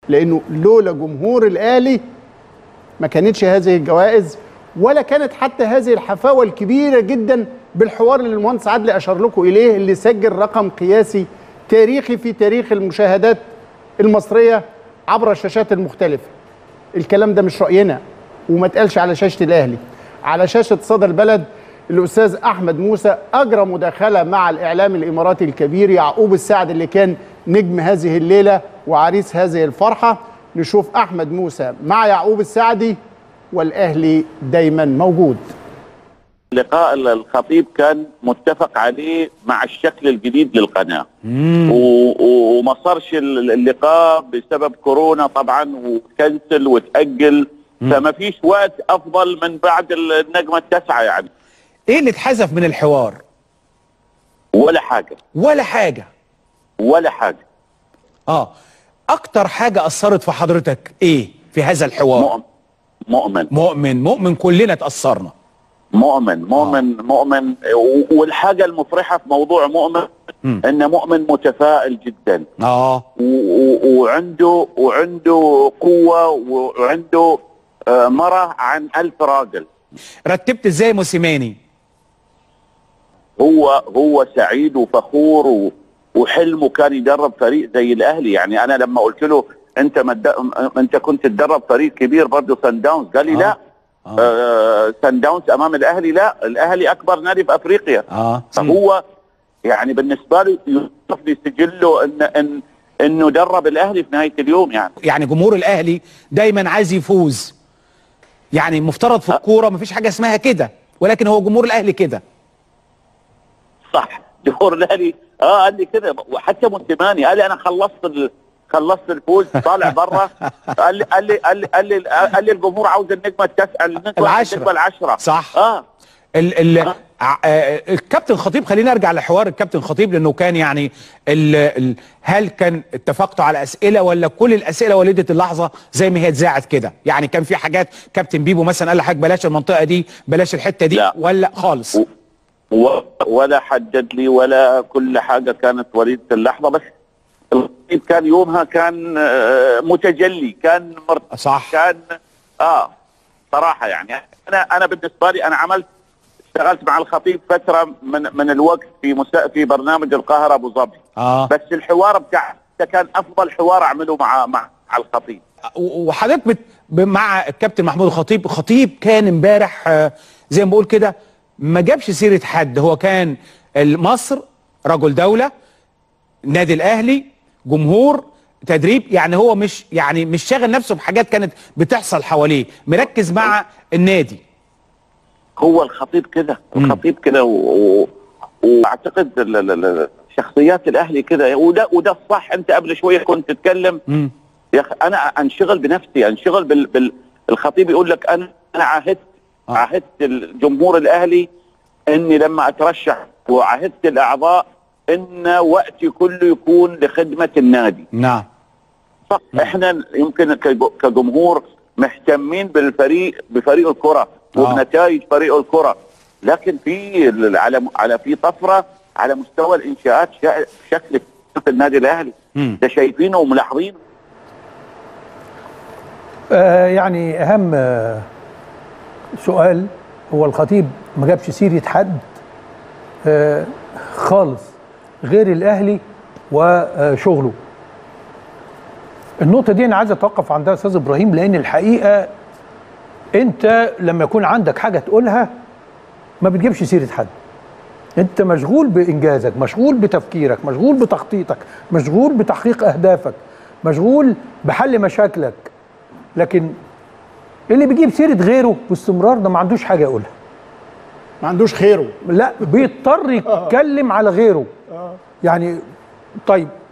لانه لولا جمهور الاهلي ما كانتش هذه الجوائز ولا كانت حتى هذه الحفاوه الكبيره جدا بالحوار اللي المهندس عدلي اشار لكم اليه اللي سجل رقم قياسي تاريخي في تاريخ المشاهدات المصريه عبر الشاشات المختلفه. الكلام ده مش راينا وما اتقالش على شاشه الاهلي. على شاشه صدى البلد الاستاذ احمد موسى اجرى مداخله مع الاعلام الاماراتي الكبير يعقوب السعد اللي كان نجم هذه الليله وعريس هذه الفرحه نشوف احمد موسى مع يعقوب السعدي والاهلي دايما موجود لقاء الخطيب كان متفق عليه مع الشكل الجديد للقناه و- و- وما صارش اللقاء بسبب كورونا طبعا وكنسل وتاجل فما فيش وقت افضل من بعد النجمه التاسعه يعني ايه اللي اتحذف من الحوار ولا حاجه ولا حاجه ولا حاجه اه اكتر حاجه اثرت في حضرتك ايه في هذا الحوار مؤمن مؤمن مؤمن مؤمن كلنا اتاثرنا مؤمن مؤمن مؤمن و- والحاجه المفرحه في موضوع مؤمن مم. ان مؤمن متفائل جدا اه و- و- وعنده وعنده قوه وعنده آه، مرة عن ألف راجل رتبت ازاي موسيماني هو هو سعيد وفخور و- وحلمه كان يدرب فريق زي الاهلي يعني انا لما قلت له انت مد... انت كنت تدرب فريق كبير برضه سان داونز قال لي آه. لا آه. آه سان داونز امام الاهلي لا الاهلي اكبر نادي في افريقيا اه فهو يعني بالنسبه له يوصف لي سجله ان ان انه درب الاهلي في نهايه اليوم يعني يعني جمهور الاهلي دايما عايز يفوز يعني مفترض في الكوره مفيش حاجه اسمها كده ولكن هو جمهور الاهلي كده صح جمهور الاهلي اه قال لي كده وحتى موسيماني قال لي انا خلصت ال... خلصت الفوز طالع برا قال لي قال لي قال لي قال لي, قال لي الجمهور عاوز النجمه التاسعه النجمه العشرة. النجمه العشره صح. اه ال ال ع- آه، الكابتن خطيب خلينا نرجع لحوار الكابتن خطيب لانه كان يعني ال ال هل كان اتفقتوا على اسئله ولا كل الاسئله ولدت اللحظه زي ما هي اتذاعت كده يعني كان في حاجات كابتن بيبو مثلا قال لحضرتك بلاش المنطقه دي بلاش الحته دي لا. ولا خالص و... و... ولا حدد لي ولا كل حاجه كانت وليده اللحظه بس الخطيب كان يومها كان آه، متجلي كان مرت... صح كان اه صراحه يعني انا انا بالنسبه لي انا عملت اشتغلت مع الخطيب فتره من من الوقت في مسا... في برنامج القاهره ابو ظبي اه بس الحوار بتاع ده كان افضل حوار اعمله مع مع مع الخطيب و- وحضرتك بت... ب- مع الكابتن محمود الخطيب خطيب كان امبارح آه، زي ما بقول كده ما جابش سيره حد هو كان مصر رجل دوله نادي الاهلي جمهور تدريب يعني هو مش يعني مش شاغل نفسه بحاجات كانت بتحصل حواليه مركز مع النادي هو الخطيب كده مم. الخطيب كده و... و... واعتقد ال- ال- ال- شخصيات الاهلي كده وده وده الصح انت قبل شويه كنت تتكلم مم. يا اخي انا انشغل بنفسي انشغل بال... بال... الخطيب يقول لك انا انا عاهدت آه. عاهدت الجمهور الاهلي اني لما اترشح وعاهدت الاعضاء ان وقتي كله يكون لخدمه النادي نعم صح احنا يمكن كج- كجمهور مهتمين بالفريق بفريق الكره آه. وبنتائج فريق الكره لكن في ال- على على في طفره على مستوى الانشاءات شا- شكل في النادي الاهلي مم. ده شايفينه وملاحظينه آه يعني اهم آه، سؤال هو الخطيب ما جابش سيره حد آه خالص غير الاهلي وشغله النقطه دي انا عايز اتوقف عندها يا استاذ ابراهيم لان الحقيقه انت لما يكون عندك حاجه تقولها ما بتجيبش سيره حد انت مشغول بانجازك مشغول بتفكيرك مشغول بتخطيطك مشغول بتحقيق اهدافك مشغول بحل مشاكلك لكن اللي بيجيب سيره غيره باستمرار ده ما عندوش حاجه يقولها ما عندوش خيره لا بيضطر يتكلم على غيره يعني طيب